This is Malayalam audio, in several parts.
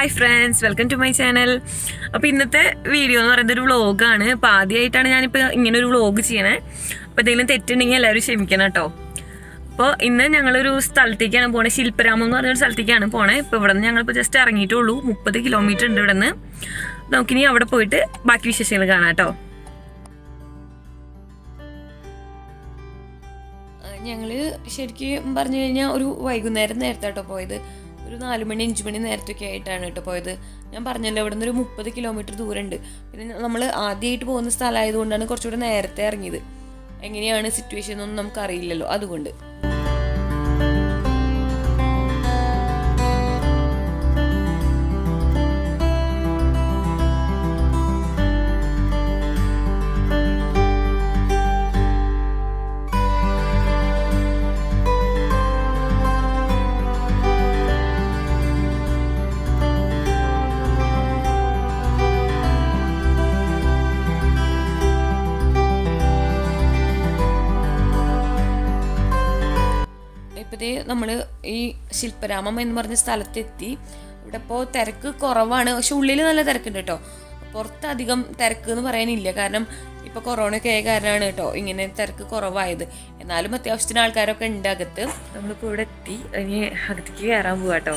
hi friends welcome to my channel അപ്പോൾ ഇന്നത്തെ വീഡിയോ എന്ന് പറയുന്നത് ഒരു വ്ളോഗാണ് അപ്പോൾ ആദ്യമായിട്ടാണ് ഞാനിപ്പോൾ ഇങ്ങനെ ഒരു വ്ളോഗ് ചെയ്യണേ അപ്പോൾ എന്തെങ്കിലും തെറ്റുണ്ടെങ്കിൽ എല്ലാവരും ക്ഷമിക്കണം കേട്ടോ അപ്പോൾ ഇന്ന് ഞങ്ങളൊരു സ്ഥലത്തേക്കാണ് പോണേ ശില്പരാമം എന്ന് പറഞ്ഞൊരു സ്ഥലത്തേക്കാണ് പോണേ ഇപ്പോൾ ഇവിടെ നിന്ന് ഞങ്ങളിപ്പോൾ ജസ്റ്റ് ഇറങ്ങിയിട്ടുള്ളൂ മുപ്പത് കിലോമീറ്റർ ഉണ്ട് ഇവിടെ നിന്ന് നമുക്കിനി അവിടെ പോയിട്ട് ബാക്കി വിശേഷങ്ങൾ കാണാം കേട്ടോ ഞങ്ങള് ശരിക്കും പറഞ്ഞു കഴിഞ്ഞാൽ ഒരു വൈകുന്നേരം നേരത്തെ കേട്ടോ പോയത് ഒരു നാല് മണി അഞ്ച് മണി നേരത്തൊക്കെ ആയിട്ടാണ് കേട്ടോ പോയത് ഞാൻ പറഞ്ഞല്ലോ ഇവിടെ നിന്ന് ഒരു മുപ്പത് കിലോമീറ്റർ ദൂരമുണ്ട് പിന്നെ നമ്മൾ ആദ്യമായിട്ട് പോകുന്ന സ്ഥലമായതുകൊണ്ടാണ് കുറച്ചുകൂടെ നേരത്തെ ഇറങ്ങിയത് എങ്ങനെയാണ് സിറ്റുവേഷൻ ഒന്നും നമുക്ക് അറിയില്ലല്ലോ അതുകൊണ്ട് ഇപ്പോഴത്തെ നമ്മൾ ഈ ശില്പരാമം എന്ന് പറഞ്ഞ സ്ഥലത്തെത്തി ഇവിടെ ഇപ്പോൾ തിരക്ക് കുറവാണ് പക്ഷെ ഉള്ളിൽ നല്ല തിരക്കുണ്ട് കേട്ടോ പുറത്ത് അധികം തിരക്ക് എന്ന് പറയാനില്ല കാരണം ഇപ്പോൾ കൊറോണ ഒക്കെ ആയ കാരണമാണ് കേട്ടോ ഇങ്ങനെ തിരക്ക് കുറവായത് എന്നാലും അത്യാവശ്യത്തിന് ആൾക്കാരൊക്കെ ഉണ്ട് അകത്ത് നമ്മളിപ്പോൾ ഇവിടെ എത്തി ഇനി അകത്തേക്ക് കയറാൻ പോവാ കേട്ടോ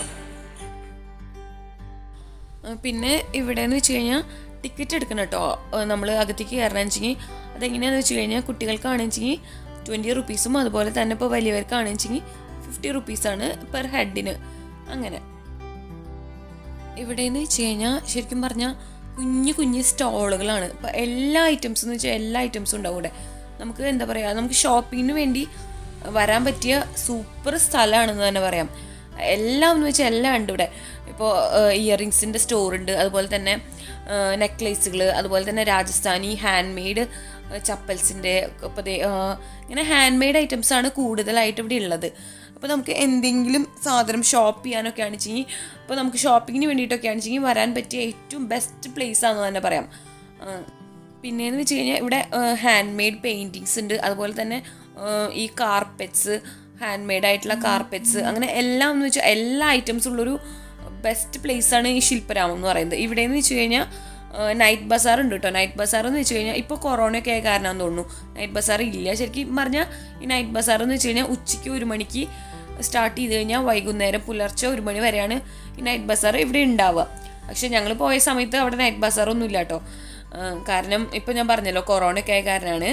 പിന്നെ ഇവിടെ എന്ന് വെച്ച് കഴിഞ്ഞാൽ ടിക്കറ്റ് എടുക്കണം കേട്ടോ നമ്മൾ അകത്തേക്ക് കയറണമെന്ന് വെച്ചെങ്കിൽ അതെങ്ങനെയാണെന്ന് വെച്ച് കഴിഞ്ഞാൽ കുട്ടികൾക്കാണെന്ന് വെച്ചെങ്കിൽ ട്വൻറ്റി റുപ്പീസും അതുപോലെ തന്നെ ഇപ്പോൾ വലിയവർക്കാണെന്ന് വെച്ചെങ്കിൽ ഫിഫ്റ്റി റുപ്പീസാണ് പെർ ഹെഡിന് അങ്ങനെ ഇവിടെ എന്ന് വെച്ച് കഴിഞ്ഞാൽ ശരിക്കും പറഞ്ഞാൽ കുഞ്ഞു കുഞ്ഞു സ്റ്റോളുകളാണ് ഇപ്പം എല്ലാ ഐറ്റംസും എന്ന് വെച്ചാൽ എല്ലാ ഐറ്റംസും ഉണ്ടാവും ഇവിടെ നമുക്ക് എന്താ പറയുക നമുക്ക് ഷോപ്പിങ്ങിന് വേണ്ടി വരാൻ പറ്റിയ സൂപ്പർ സ്ഥലമാണെന്ന് തന്നെ പറയാം എല്ലാം എന്ന് വെച്ചാൽ എല്ലാം ഉണ്ട് ഇവിടെ ഇപ്പോൾ ഇയറിങ്സിൻ്റെ സ്റ്റോർ ഉണ്ട് അതുപോലെ തന്നെ നെക്ലേസുകൾ അതുപോലെ തന്നെ രാജസ്ഥാനി ഹാൻഡ് മെയ്ഡ് ചപ്പൽസിൻ്റെ ഇപ്പോൾ ഇങ്ങനെ ഹാൻഡ് മെയ്ഡ് ഐറ്റംസ് ആണ് കൂടുതലായിട്ട് ഇവിടെ ഉള്ളത് അപ്പോൾ നമുക്ക് എന്തെങ്കിലും സാധനം ഷോപ്പ് ചെയ്യാനൊക്കെ ആണെച്ചെങ്കിൽ ഇപ്പോൾ നമുക്ക് ഷോപ്പിങ്ങിന് വേണ്ടിയിട്ടൊക്കെ ആണെച്ചെങ്കിൽ വരാൻ പറ്റിയ ഏറ്റവും ബെസ്റ്റ് പ്ലേസ് ആണെന്ന് തന്നെ പറയാം പിന്നെയെന്ന് വെച്ച് കഴിഞ്ഞാൽ ഇവിടെ ഹാൻഡ് മെയ്ഡ് പെയിൻറ്റിങ്സ് ഉണ്ട് അതുപോലെ തന്നെ ഈ കാർപ്പറ്റ്സ് ഹാൻഡ് മെയ്ഡ് ആയിട്ടുള്ള കാർപ്പറ്റ്സ് അങ്ങനെ എല്ലാം എന്ന് വെച്ചാൽ എല്ലാ ഐറ്റംസും ഉള്ളൊരു ബെസ്റ്റ് പ്ലേസ് ആണ് ഈ ശില്പരാമം എന്ന് പറയുന്നത് ഇവിടെ എന്ന് വെച്ച് കഴിഞ്ഞാൽ നൈറ്റ് ബസാർ ഉണ്ട് കേട്ടോ നൈറ്റ് ബസാർ എന്ന് വെച്ച് കഴിഞ്ഞാൽ ഇപ്പോൾ കൊറോണയൊക്കെ ആയ കാരണമെന്ന് തോന്നുന്നു നൈറ്റ് ബസാർ ഇല്ല ശരിക്കും പറഞ്ഞാൽ ഈ നൈറ്റ് ബസാർ എന്ന് വെച്ച് കഴിഞ്ഞാൽ ഉച്ചയ്ക്ക് ഒരു മണിക്ക് സ്റ്റാർട്ട് ചെയ്ത് കഴിഞ്ഞാൽ വൈകുന്നേരം പുലർച്ചെ ഒരു മണി വരെയാണ് ഈ നൈറ്റ് ബസാർ ഇവിടെ ഉണ്ടാവുക പക്ഷെ ഞങ്ങൾ പോയ സമയത്ത് അവിടെ നൈറ്റ് ബസാർ ഒന്നും ഇല്ല കേട്ടോ കാരണം ഇപ്പം ഞാൻ പറഞ്ഞല്ലോ കൊറോണയൊക്കെ ആയ കാരണമാണ്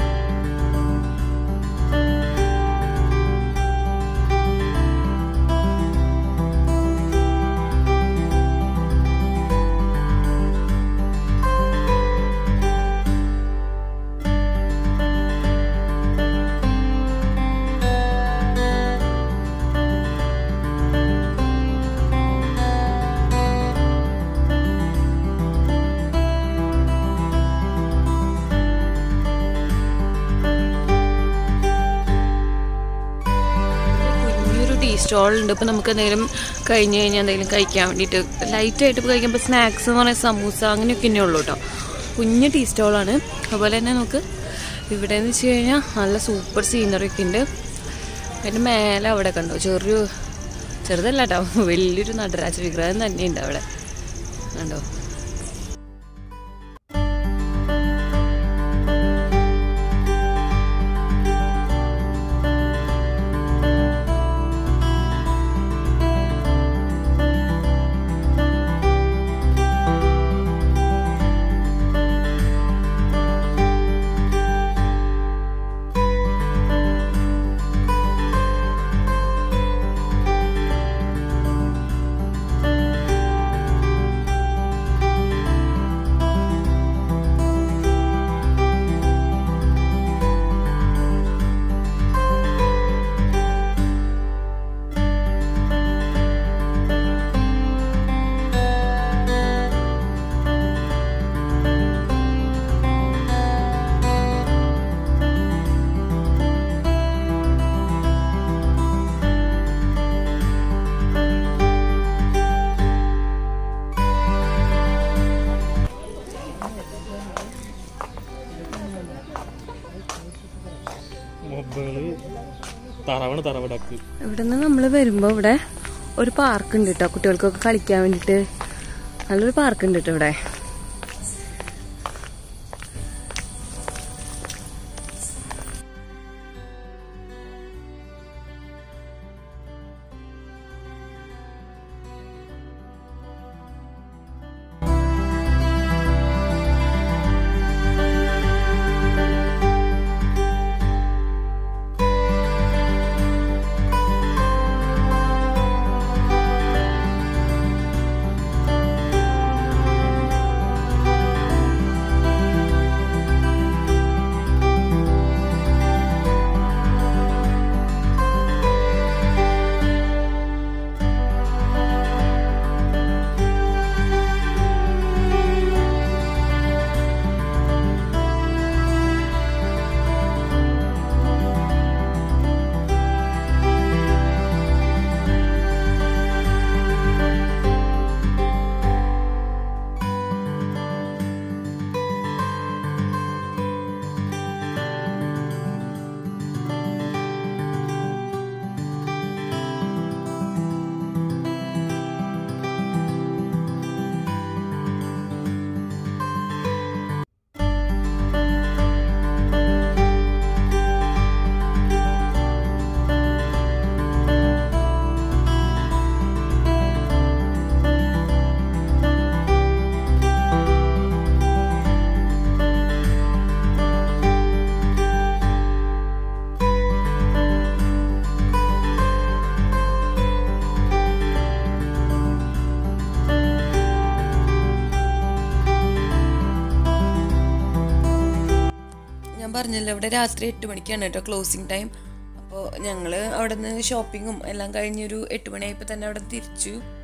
ടീ സ്റ്റോളുണ്ട് ഇപ്പോൾ നമുക്ക് എന്തെങ്കിലും കഴിഞ്ഞ് കഴിഞ്ഞാൽ എന്തെങ്കിലും കഴിക്കാൻ വേണ്ടിയിട്ട് ലൈറ്റായിട്ട് ഇപ്പോൾ കഴിക്കുമ്പോൾ സ്നാക്സ് എന്ന് പറയുന്ന സമൂസ അങ്ങനെയൊക്കെ തന്നെ ഉള്ളൂ കേട്ടോ കുഞ്ഞ് ടീ സ്റ്റോളാണ് അതുപോലെ തന്നെ നമുക്ക് ഇവിടെ എന്ന് വെച്ച് കഴിഞ്ഞാൽ നല്ല സൂപ്പർ സീനറി ഒക്കെ ഉണ്ട് അതിൻ്റെ മേലെ അവിടെ കണ്ടോ ചെറിയൊരു ചെറുതല്ല കേട്ടോ വലിയൊരു നടരാജ വിഗ്രഹം തന്നെയുണ്ട് അവിടെ കണ്ടോ മൊബൈല് തറവാണ് തറവടക്ക് ഇവിടെ നിന്ന് നമ്മൾ വരുമ്പോൾ ഇവിടെ ഒരു പാർക്ക് ഉണ്ട് കേട്ടോ കുട്ടികൾക്കൊക്കെ കളിക്കാൻ വേണ്ടിയിട്ട് നല്ലൊരു പാർക്ക് ഉണ്ട് കേട്ടോ ഇവിടെ ഞാൻ പറഞ്ഞല്ലോ ഇവിടെ രാത്രി എട്ട് മണിക്കാണ് കേട്ടോ ക്ലോസിങ് ടൈം അപ്പോൾ ഞങ്ങൾ അവിടെ നിന്ന് ഷോപ്പിങ്ങും എല്ലാം കഴിഞ്ഞൊരു എട്ട് മണിയായപ്പോൾ തന്നെ അവിടെ തിരിച്ചു